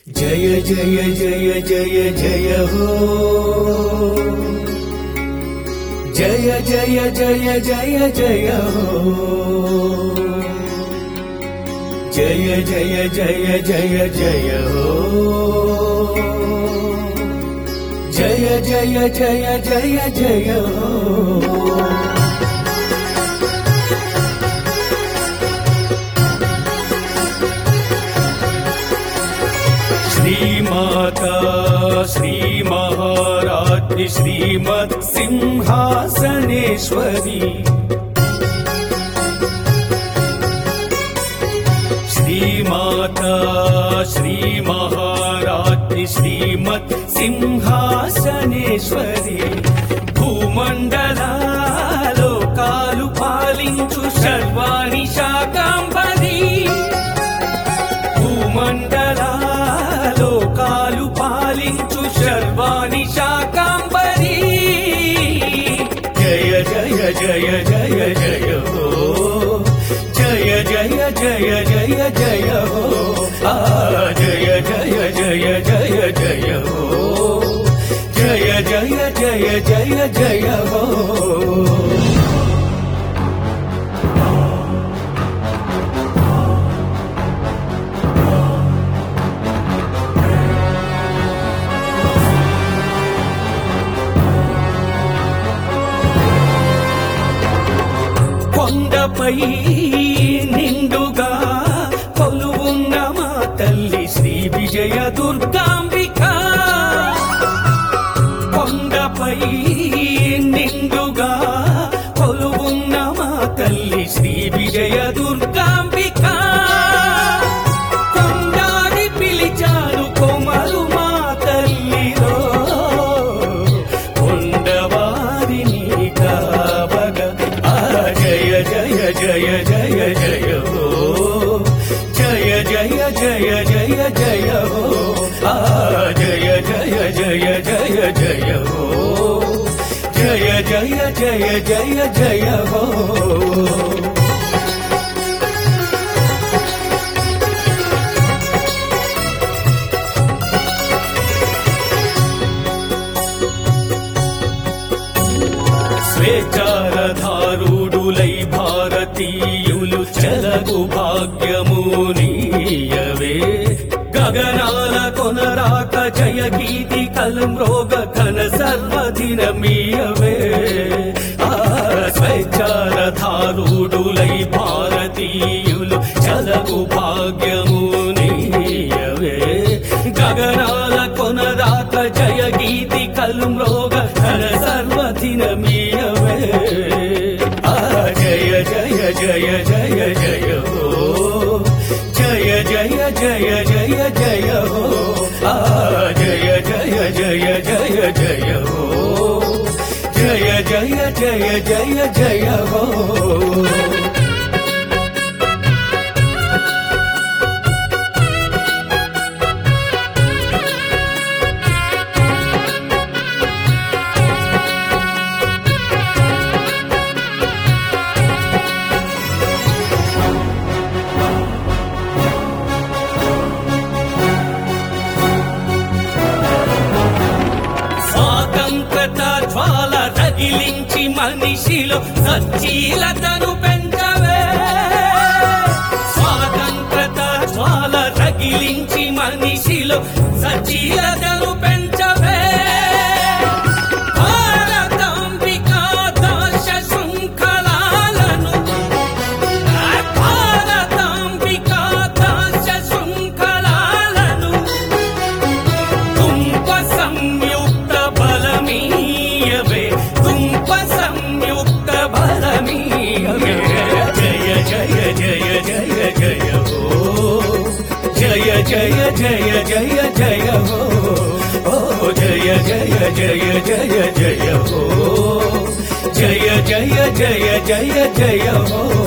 జయ జయ జయ జయ జయ హో జయ జయ జయ జయ జయ హో జయ జయ జయ జయ జయ హో జయ జయ జయ జయ జయ హో श्रीमाता श्रीमहाराज्ञि श्रीमत्सिंहासनेश्वरी श्रीमाता श्रीमहाराज्ञि श्रीमत्सिंहासनेश्वरी భూమండలాలోకాలు పాలించు శర్వాణి శాకాంబరీ భూమండలాలోకాలు పాలించు శర్వాణి శాకాంబరీ జయ జయ జయ జయ జయ హో జయ జయ జయ జయ జయ హో ఆ జయ జయ జయ జయ జయ హో జయ జయ జయ జయ జయ హో కొండపై నిండుగా కొలువున్న మా తల్లి శ్రీ విజయ దుర్గాంబిక కొండపై నిండుగా కొలువున్న మా తల్లి శ్రీ విజయ దుర్గాంబిక కొండారి పిలిచాను కొమరు మా తల్లిలో కొండవారిని కావగ ఆ జయ జయ జయ జయ జయ హో జయ జయ జయ జయ జయ హో ఆ జయ జయ జయ జయ జయ హో జయ జయ జయ జయ జయ హో స్వేచ్ఛారధారుడులై భారతీయులు చెలగు భాగ్యము నీయవే గగనాల కొనరాక జయ గీతి కలంరోగ ఘన సర్వదినమీయవే ఆ స్వేచ్ఛారధారుడులై భారతీయులు చెలగు భాగ్యము నీయవే గగనాల కొనరాక జయ గీతి కలంరోగ ఘన సర్వదినమీయవే ఆ జయ జయ జయ జయ జయ హో జయ జయ జయ జయ జయ హో ఆ జయ జయ జయ జయ జయ హో జయ జయ జయ జయ జయ హో స్వాతంత్రత జ్వాల రగిలించి మనిషిలో సచ్చీలతను పెంచవే స్వాతంత్రత జ్వాల రగిలించి మనిషిలో సచ్చీలతను పెంచవే భారతాంబికా దాశ శృంఖలాలను భారతాంబికా దాశ శృంఖలాలను తుంప సంయుక్త బలమీయవే తుంప సంయుక్త బలమీయవే జయ జయ జయ జయ జయ హో జయ జయ జయ జయ జయ హో ఓ జయ జయ జయ జయ జయ హో జయ జయ జయ జయ జయ హో